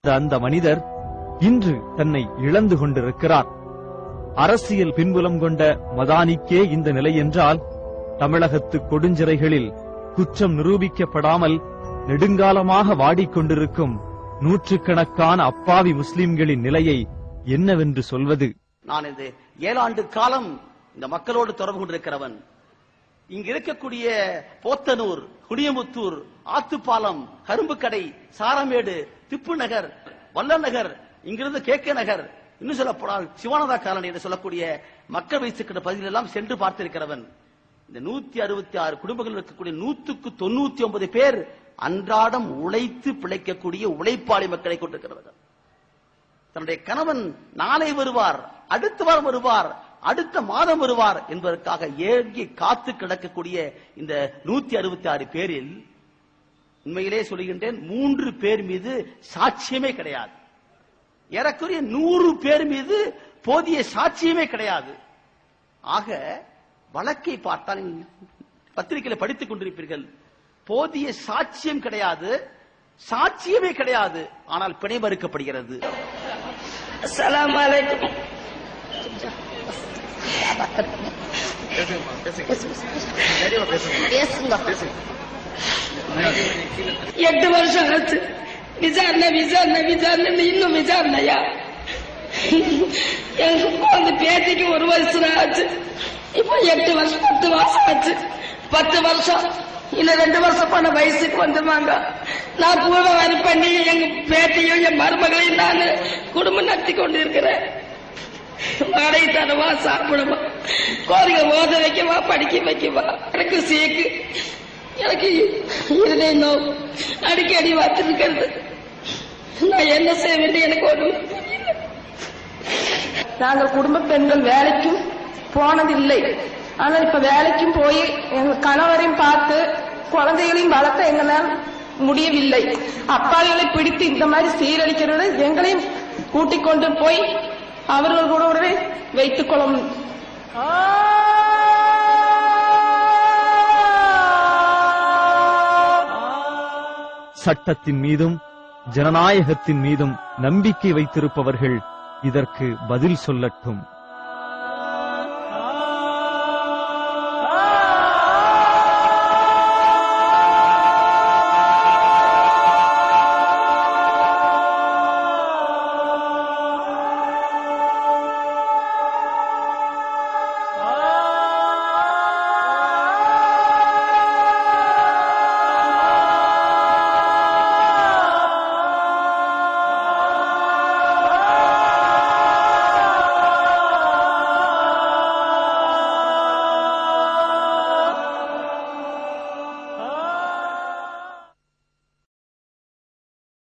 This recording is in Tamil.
அந்த மனிதர் இன்று தன்னை இழந்து கொண்டிருக்கிறார் அரசியல் பின்புலம் கொண்ட மதானிக்கே இந்த நிலை என்றால் தமிழகத்து கொடுஞ்சிறைகளில் குற்றம் நிரூபிக்கப்படாமல் நெடுங்காலமாக வாடிக்கொண்டிருக்கும் நூற்றுக்கணக்கான அப்பாவி முஸ்லிம்களின் நிலையை என்னவென்று சொல்வது நான் இந்த ஏழாண்டு காலம் இந்த மக்களோடு தொடர்பு கொண்டிருக்கிறவன் இங்க இருக்கக்கூடிய போத்தனூர் குடியமுத்தூர் ஆத்துப்பாலம் கரும்புக்கடை சாரமேடு திப்பு நகர் வல்ல நகர் இங்கிருந்து கே கே நகர் இன்னும் சொல்ல போனால் சிவானந்தா காலனி என்று சொல்லக்கூடிய மக்கள் வைத்திருக்கிற பகுதியில் எல்லாம் சென்று பார்த்திருக்கிறவன் இந்த நூத்தி அறுபத்தி ஆறு குடும்பங்கள் இருக்கக்கூடிய நூத்துக்கு தொண்ணூத்தி ஒன்பது பேர் அன்றாடம் உழைத்து பிழைக்கக்கூடிய உழைப்பாளி மக்களை கொண்டிருக்கிறவர்கள் தன்னுடைய கணவன் நாளை வருவார் அடுத்த வாரம் வருவார் அடுத்த மாதம் வருவார் என்பதற்காக ஏங்கி காத்து கிடக்கக்கூடிய இந்த நூத்தி அறுபத்தி ஆறு பேரில் உண்மையிலே சொல்லுகின்றேன் மூன்று பேர் மீது சாட்சியமே கிடையாது ஏறக்குறைய நூறு பேர் மீது போதிய சாட்சியமே கிடையாது ஆக வழக்கை பார்த்தால் பத்திரிகையில படித்துக் கொண்டிருப்பீர்கள் போதிய சாட்சியம் கிடையாது சாட்சியமே கிடையாது ஆனால் பிணை மறுக்கப்படுகிறது அஸ்ஸலாமு அலைக்கும் எட்டு வருஷம் ஆச்சு விசாரணை விசாரணை விசாரணை இன்னும் விசாரணையா எங்க குழந்தை பேத்திக்கு ஒரு வருஷம் ஆச்சு இப்போ எட்டு வருஷம் பத்து மாசம் ஆச்சு பத்து வருஷம் இன்னும் ரெண்டு வருஷம் போன வயசுக்கு வந்துருவாங்க நான் பூர்வவாரி பண்ணி எங்க பேட்டையும் என் மருமகளையும் நான் குடும்பம் நடத்தி கொண்டு இருக்கிறேன் வாடகை தரவா சாப்பிடுவா கோரிக்கை ஓத வைக்கவா படிக்க வைக்கவா எனக்கு சீக்கு எனக்கு இருதய நோவு அடிக்கடி வச்சிருக்கிறது நான் என்ன செய்ய வேண்டிய எனக்கு ஒண்ணும் புரியல. நாங்கள் குடும்ப பெண்கள் வேலைக்கும் போனதில்லை ஆனால் இப்ப வேலைக்கும் போய் எங்க கணவரையும் பார்த்து குழந்தைகளையும் வளர்த்த எங்களால் முடியவில்லை அப்பாவிகளை பிடித்து இந்த மாதிரி சீரழிக்கிறது எங்களையும் கூட்டிக் கொண்டு போய் அவர்கள் கூட வைத்துக் கொள்ளும் சட்டத்தின் மீதும் ஜனநாயகத்தின் மீதும் நம்பிக்கை வைத்திருப்பவர்கள் இதற்கு பதில் சொல்லட்டும்